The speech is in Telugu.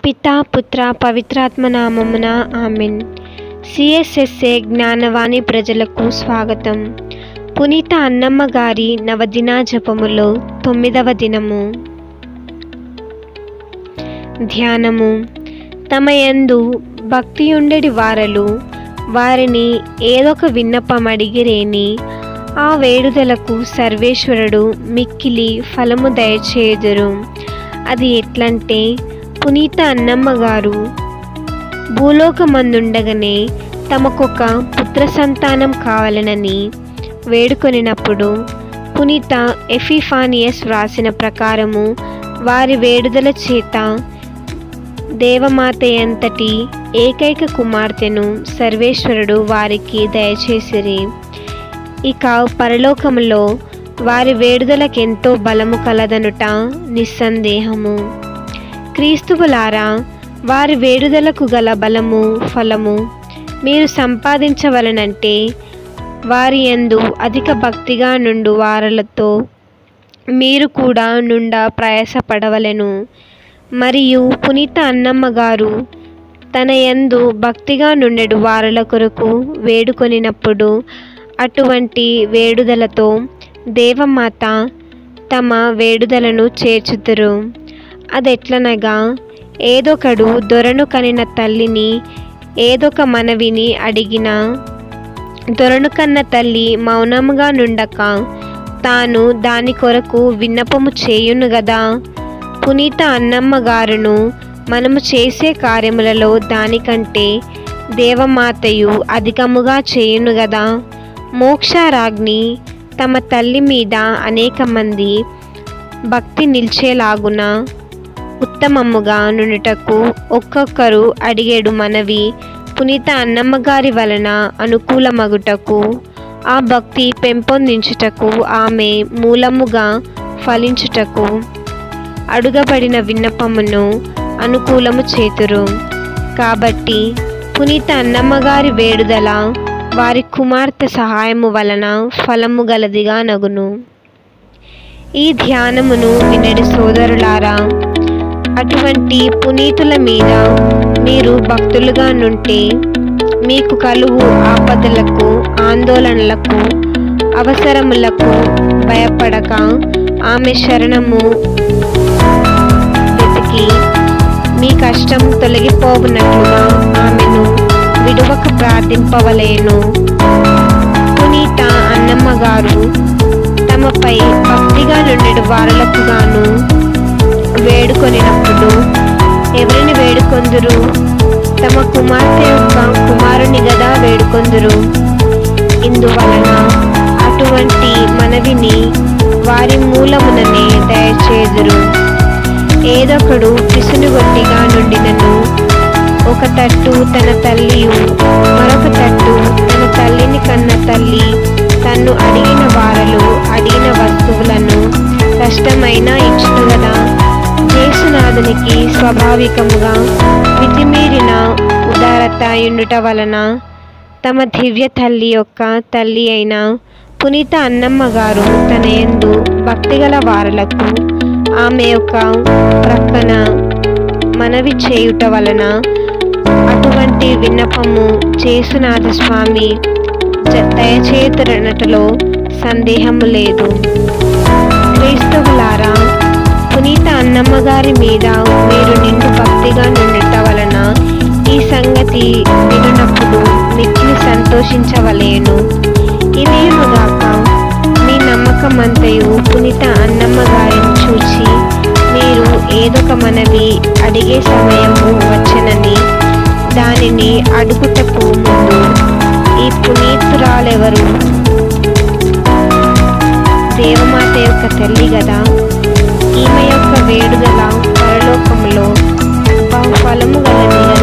పితా పుత్ర పవిత్రాత్మ నామమున ఆమెన్ సిఎస్ఎస్ఏ జ్ఞానవాణి ప్రజలకు స్వాగతం పునీత అన్నమ్మ గారి నవదిన జపములో తొమ్మిదవ దినము ధ్యానము తమ యందు భక్తియుండెడి వారలు వారిని ఏదొక విన్నపం అడిగిరేని ఆ వేడుదలకు సర్వేశ్వరుడు మిక్కిలి ఫలము దయచేయుదురు అది ఎట్లంటే పునీత అన్నమ్మ గారు భూలోకమందుండగానే తమకొక పుత్ర సంతానం కావాలనని వేడుకొనినప్పుడు పునీత ఎఫిఫానియస్ వ్రాసిన ప్రకారము వారి వేడుదల చేత దేవమాత ఎంతటి ఏకైక కుమార్తెను సర్వేశ్వరుడు వారికి దయచేసిరి ఇక పరలోకములో వారి వేడుదలకెంతో బలము కలదనుట నిస్సందేహము క్రీస్తువులారా వారి వేడుదలకు గల బలము ఫలము మీరు సంపాదించవలనంటే వారి యందు అధిక భక్తిగా నుండు వారలతో మీరు కూడా నుండా ప్రయాసపడవలెను మరియు పునీత అన్నమ్మ గారు తన యందు భక్తిగా నుండెడు వారల కొరకు వేడుకొనినప్పుడు అటువంటి వేడుదలతో దేవమాత తమ వేడుదలను చేర్చుతురు అదెట్లనగా ఏదొకడు దొరను కనిన తల్లిని ఏదొక మనవిని అడిగిన దొరను కన్న తల్లి మౌనముగా నుండక తాను దాని కొరకు విన్నపము చేయును గదా పునీత అన్నమ్మ గారును మనము చేసే కార్యములలో దానికంటే దేవమాతయు అధికముగా చేయును గదా మోక్షారాజ్ఞి తమ తల్లి మీద అనేక మంది భక్తి నిలిచేలాగున ఉత్తమముగా నుండుటకు ఒక్కొక్కరు అడిగేడు మనవి పునీత అన్నమ్మ గారి వలన అనుకూలమగుటకు ఆ భక్తి పెంపొందించుటకు ఆమె మూలముగా ఫలించుటకు అడుగబడిన విన్నపమును అనుకూలము చేతురు కాబట్టి పునీత అన్నమ్మ గారి వేడుదల వారి కుమార్తె సహాయము వలన ఫలము గలదిగా నగును ఈ ధ్యానమును వినడి సోదరులారా అటువంటి పునీతుల మీద మీరు భక్తులుగా నుంటే మీకు కలుగు ఆపదలకు ఆందోళనలకు అవసరములకు భయపడక ఆమె శరణము వెతికి మీ కష్టం తొలగిపోవునట్లుగా ఆమెను విడువక ప్రార్థింపవలేను పునీత అన్నమ్మ గారు తమపై భక్తిగా నుండి వారలకు గాను వేడుకొనినప్పుడు ఎవరిని వేడుకొందురు తమ కుమార్తె యొక్క కుమారుని గదా వేడుకొందురు ఇందువలన అటువంటి మనవిని వారి మూలముననే దయచేదురు ఏదొకడు పిసునుగొట్టిగా నుండినను ఒక తట్టు తన తల్లియు మరొక తట్టు తన తల్లిని కన్న తల్లి తన్ను అడిగిన వారలు అడిగిన వస్తువులను కష్టమైన ఇచ్చును గదా యేసునాథునికి స్వాభావికముగా మితిమీరిన ఉదారత ఉండుట వలన తమ దివ్య తల్లి యొక్క తల్లి అయిన పునీత అన్నమ్మ గారు తన యందు భక్తిగల వారలకు ఆమె యొక్క ప్రక్కన మనవి చేయుట వలన అటువంటి విన్నపము చేసునాథ స్వామి దయచేతురనటలో సందేహము లేదు క్రైస్తవులారా పునీత అన్నమ్మ గారి మీద మీరు నిండు భక్తిగా నుండుట వలన ఈ సంగతి వినున్నప్పుడు మిక్కిలి సంతోషించవలేను ఇదేముగాక మీ నమ్మకం అంతయు పునీత అన్నమ్మ గారిని చూచి మీరు ఏదొక మనవి అడిగే సమయము వచ్చనని దానిని అడుగుటకు ముందు ఈ పునీతురాలెవరు దేవమాత యొక్క తల్లి కదా ఈమె యొక్క వేడుదల పరలోకములో బహుఫలము గలదిగా